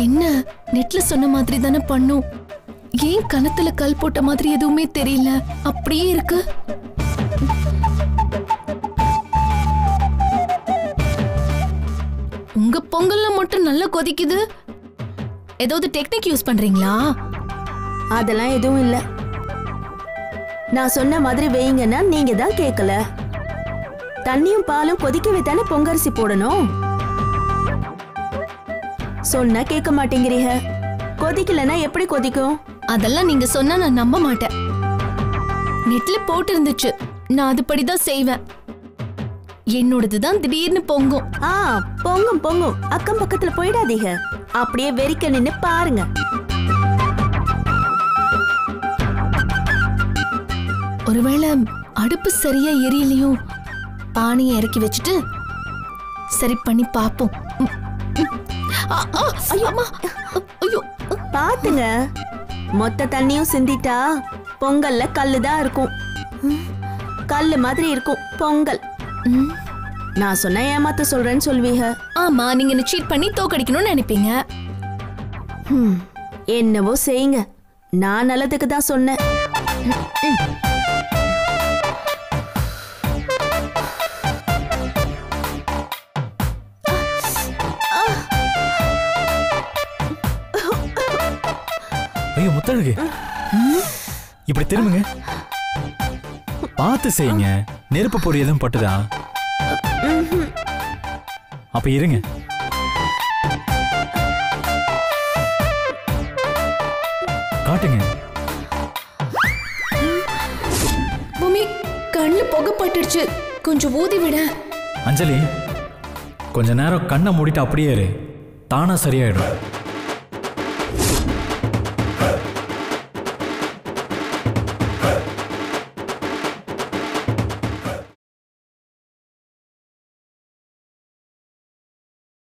என்ன நெட்ல சொன்ன மாதிரி தானே பண்ணும் ஏன் கணத்துல கல் போட்ட மாதிரி எதுவுமே தெரியல அப்படியே இருக்கு உங்க பொங்கல்ல மட்டும் நல்லா கொதிக்குது ஏதாவது டெக்னிக் யூஸ் பண்றீங்களா அதெல்லாம் எதுவும் இல்ல நான் சொன்ன மாதிரி வைங்கன்னா நீங்க தான் கேட்கல தண்ணியும் பாலும் கொதிக்கவே தானே பொங்கரிசி போடணும் சொன்னா கேட்க மாட்டேங்கிறீங்க கொதிக்கலன்னா எப்படி கொதிக்கும் அதெல்லாம் நீங்க சொன்னா நான் நம்ப மாட்டேன் நெட்ல போட்டு இருந்துச்சு நான் அதுபடி தான் செய்வேன் என்னோடது தான் திடீர்னு பொங்கும் ஆ பொங்கும் பொங்கும் அக்கம் பக்கத்துல போயிடாதீங்க அப்படியே வெறிக்க நின்னு பாருங்க ஒருவேளை அடுப்பு சரியா எரியலையும் பானையை இறக்கி வச்சுட்டு சரி பண்ணி பாப்போம் ம், ம். ஆ, ஆ, ஐயோ அம்மா. ஐயோ பாத்துங்க மொத்த தண்ணியும் சிந்திட்டா பொங்கல்ல கல்லு தான் இருக்கும் கல்லு மாதிரி இருக்கும் பொங்கல் ம். நான் சொன்ன ஏமாத்த சொல்றேன்னு சொல்வீங்க ஆமா நீங்க என்ன சீட் பண்ணி தோக்கடிக்கணும்னு நினைப்பீங்க ஹம், என்னவோ செய்யுங்க நான் நல்லதுக்கு தான் சொன்னேன் ஐயோ முத்தழகு இப்படி திரும்புங்க பார்த்து செய்யுங்க நெருப்பு பொறி எதுவும் பட்டுதா அப்ப இருங்க காட்டுங்க பூமி கண்ணு புகை பட்டுடுச்சு கொஞ்சம் ஊதி விட அஞ்சலி கொஞ்ச நேரம் கண்ணை மூடிட்டு அப்படியே இரு தானா சரியாயிடும்